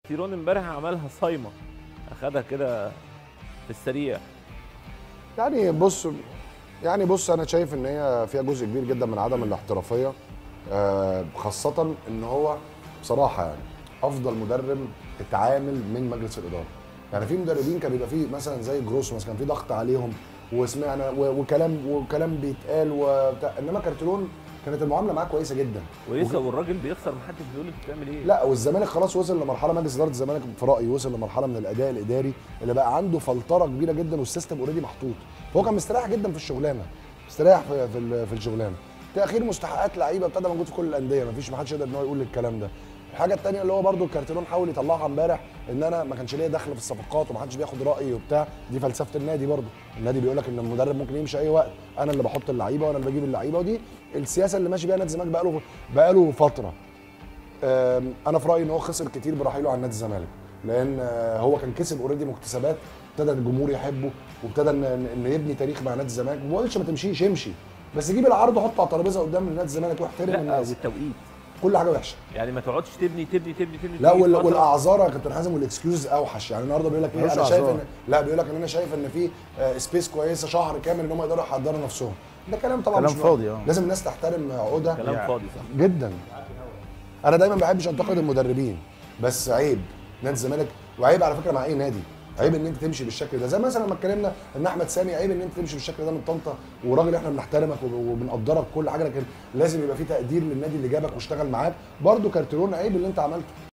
تيرون امبارح عملها صايمه اخدها كده في السريع يعني بص يعني بص انا شايف ان هي فيها جزء كبير جدا من عدم الاحترافيه آه، خاصه ان هو بصراحه يعني افضل مدرب اتعامل من مجلس الاداره يعني في مدربين كان بيبقى فيه مثلا زي جروس مثلا كان في ضغط عليهم وسمعنا و- وكلام وكلام بيتقال وبتاع انما كارتلون كانت المعامله معاه كويسه جدا ولسه والراجل بيخسر محدش بيقول انت بتعمل ايه لا والزمالك خلاص وصل لمرحله مجلس اداره الزمالك في رايي وصل لمرحله من الاداء الاداري اللي بقى عنده فلتره كبيره جدا والسيستم اوريدي محطوط فهو كان مستريح جدا في الشغلانه مستريح في في, ال- في الشغلانه تاخير مستحقات لعيبه ابتدى موجود في كل الانديه مفيش ما حدش يقدر ان هو يقول الكلام ده الحاجه الثانيه اللي هو برده الكارتيرون حاول يطلعها امبارح ان انا ما كانش ليا دخل في الصفقات وما حدش بياخد رايي وبتاع دي فلسفه النادي برده النادي بيقول لك ان المدرب ممكن يمشي اي وقت انا اللي بحط اللعيبه وانا اللي بجيب اللعيبه ودي السياسه اللي ماشي بيها نادي الزمالك بقاله بقاله فتره آم، انا في رايي ان هو خسر كتير برحيله عن نادي الزمالك لان آه، هو كان كسب اوريدي مكتسبات ابتدى الجمهور يحبه وابتدى ان ان يبني تاريخ مع نادي الزمالك ما بقولش ما تمشيش امشي بس جيب العرض وحطه على الترابيزه قدام نادي الزمالك واحترم لا الناس والتوقيت كل حاجه وحشه يعني ما تقعدش تبني تبني تبني تبني لا تيجي وال- فترة- والاعذار يا كابتن حازم والاكسكيوز اوحش يعني النهارده بيقول لك ايه ملوش انا شايف أعذار. ان لا بيقول لك ان انا شايف ان في آه، سبيس كويسه شهر كامل ان هم يقدروا يحضروا نفسهم ده كلام طبعا كلام مش فاضي، اه. لازم الناس تحترم عقودها كلام يعني. فاضي صح جدا انا دايما ما بحبش انتقد المدربين بس عيب نادي الزمالك وعيب على فكره مع اي نادي عيب ان انت تمشي بالشكل ده زي مثلا لما اتكلمنا ان احمد سامي عيب ان انت تمشي بالشكل ده من طنطا وراجل احنا بنحترمك وب- وبنقدرك كل حاجه لكن لازم يبقى في تقدير للنادي اللي جابك واشتغل معاك برده كارتيرون عيب اللي انت عملته